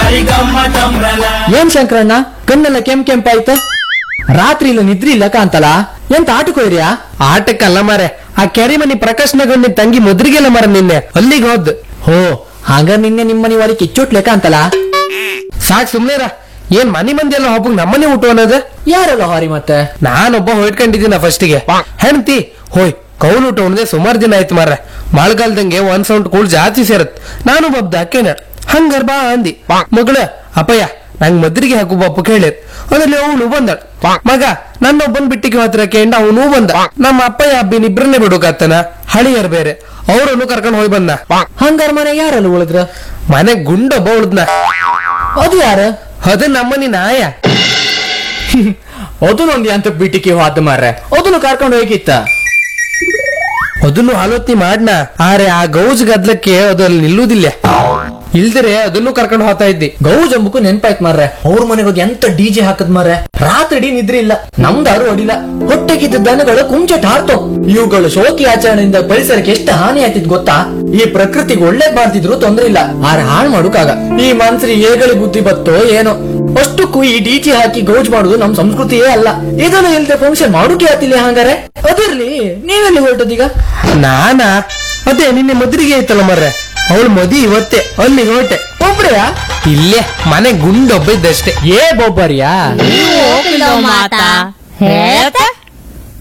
ಬಾರಿ ಗಮ್ಮತ್ತಂಬ್ರಲ ಏನ್ ಶಂಕರಣ್ಣ ಕಣ್ಣೆಲ್ಲ ಕೆಂಪ್ ಕೆಂಪಾಯ್ತು ರಾತ್ರಿ ಇಲ್ಲ ನಿದ್ರಿ ಇಲ್ಲ ಕಾಂತಲ್ಲ ಎಂತ ಆಟಕ್ಕೆ ಹೋಯ್ರಿಯಾ ಆಟಕ್ಕಲ್ಲ ಮಾರೆ ಆ ಕೆರೆ ಮನಿ ಪ್ರಕಾಶನಗೊಂಡ್ ನಿನ್ ತಂಗಿ ಮುದ್ರಿಗೆಲ್ಲ ಮರ ನಿನ್ನೆ ಅಲ್ಲಿಗೆ ಹೋದ್ ಹೋ ಹಾಗ ನಿನ್ನೆ ನಿಮ್ಮನಿ ವಾರಿ ಕಿಚ್ಚೋಟ್ಲೆ ಕಾಂತಲ್ಲ ಸಾಕ್ ಸುಮ್ನೆರ ಏನ್ ಮನಿ ಮಂದಿ ಎಲ್ಲ ಹಬ್ಬಕ್ ನಮ್ಮನೆ ಊಟ ಅನ್ನೋದು ಯಾರಲ್ಲ ಹಾರಿ ಮತ್ತೆ ನಾನೊಬ್ಬ ಹೊಯ್ಕೊಂಡಿದ್ದೀನ ಫಸ್ಟಿಗೆ ಹೆಣ್ತಿ ಹೋಯ್ ಕೌಲ್ ಊಟ ಉಣ್ದೆ ಸುಮಾರು ದಿನ ಆಯ್ತು ಮಾರ್ರೆ ಮಳೆಗಾಲದಂಗೆ ಒಂದ್ ಸೌಂಡ್ ಕೂಳ್ ಜಾಸ್ತಿ ಸೇರತ್ ನಾನು ಬಬ್ದ ಹಾಕೇನ ಹಂಗಾರ್ ಬಾ ಅಂದಿ ಮಗಳ ಅಪ್ಪಯ್ಯ ನಂಗ್ ಮದ್ರಿಗೆ ಹಾಕು ಬಪ್ಪ ಕೇಳಿರ್ ಅದ್ರಲ್ಲಿ ಅವನು ಬಂದ ಮಗ ನನ್ನೊಬ್ಬನ್ ಬಿಟ್ಟಿಗೆ ಹತ್ರ ಕೇಂಡ ಅವನು ಬಂದ ನಮ್ಮ ಅಪ್ಪಯ್ಯ ಅಬ್ಬಿನ ಇಬ್ರನ್ನೇ ಬಿಡುಕಾತನ ಹಳಿಯರ್ ಬೇರೆ ಅವರನ್ನು ಕರ್ಕೊಂಡ್ ಹೋಗಿ ಬಂದ ಹಂಗಾರ ಮನೆ ಯಾರಲ್ಲ ಉಳಿದ್ರ ಮನೆ ಗುಂಡೊಬ್ಬ ಉಳ್ದ್ನ ಅದು ಯಾರ ಅದು ನಮ್ಮನಿ ನಾಯ ಅದನ್ನೊಂದು ಅಂತ ಬಿಟ್ಟಿಗೆ ಹೋದ ಮಾರ್ರೆ ಅದನ್ನು ಕರ್ಕೊಂಡು ಹೋಗಿತ್ತ ಅದನ್ನು ಆಲೋಚನೆ ಮಾಡ್ನ ಆರೆ ಆ ಗೌಜ್ ಗದ್ಲಕ್ಕೆ ಅದು ಅಲ್ಲಿ ನಿಲ್ಲುವುದಿಲ್ಲ ಇಲ್ದರೆ ಅದನ್ನು ಕರ್ಕೊಂಡು ಹೋಗ್ತಾ ಇದ್ದಿ ಗೌಜ್ ಅಂಬಕು ನೆನ್ಪಾಯ್ತು ಮಾರ್ರೆ ಅವ್ರ ಮನೆಗೆ ಹೋಗಿ ಎಂತ ಡಿಜೆ ಹಾಕದ್ ಮಾರ್ರೆ ರಾತ್ರಿ ಇಡೀ ನಿದ್ರೆ ಇಲ್ಲ ನಮ್ದಾರು ಅಡಿಲ್ಲ ಹೊಟ್ಟೆಗಿದ್ದ ದನಗಳ ಕುಂಚಟ ಹಾರ್ತು ಇವುಗಳು ಶೋಕಿ ಆಚರಣೆಯಿಂದ ಪರಿಸರಕ್ಕೆ ಎಷ್ಟು ಹಾನಿ ಆಯ್ತಿದ್ ಗೊತ್ತಾ ಈ ಪ್ರಕೃತಿಗೆ ಒಳ್ಳೇದ್ ಮಾಡ್ತಿದ್ರು ತೊಂದ್ರೆ ಇಲ್ಲ ಆರೆ ಹಾಳ್ ಮಾಡುಕಾಗ ಈ ಮನ್ಸರಿ ಏಗಳಿ ಬುದ್ಧಿ ಬತ್ತೋ ಏನೋ ಅಷ್ಟಕ್ಕೂ ಈ ಡಿಜೆ ಹಾಕಿ ಗೌಜ್ ಮಾಡುದು ನಮ್ ಸಂಸ್ಕೃತಿಯೇ ಅಲ್ಲ ಇದನ್ನು ಇಲ್ದೆ ಫಂಕ್ಷನ್ ಮಾಡೋಕೆ ಆತಿಲ್ಲ ಹಂಗಾರೆ ಅದಿರ್ಲಿ ನೀವೆಲ್ಲಿ ಹೊರಟದೀಗ ನಾನಾ ಅದೇ ನಿನ್ನೆ ಮದ್ರಿಗೆ ಐತಲ್ಲ ಮರ್ರೆ ಅವಳು ಮದಿ ಇವತ್ತೇ ಅಲ್ಲಿ ಹೊರಟೆ ಒಬ್ರೆಯಾ ಇಲ್ಲೇ ಮನೆ ಗುಂಡೊಬ್ಬ ಇದ್ದಷ್ಟೇ ಏ ಬೊಬ್ಬರಿಯಾ ಹೋಗಿಲ್ಲ ಮಾತಾ ಹೇಳ್ತಾ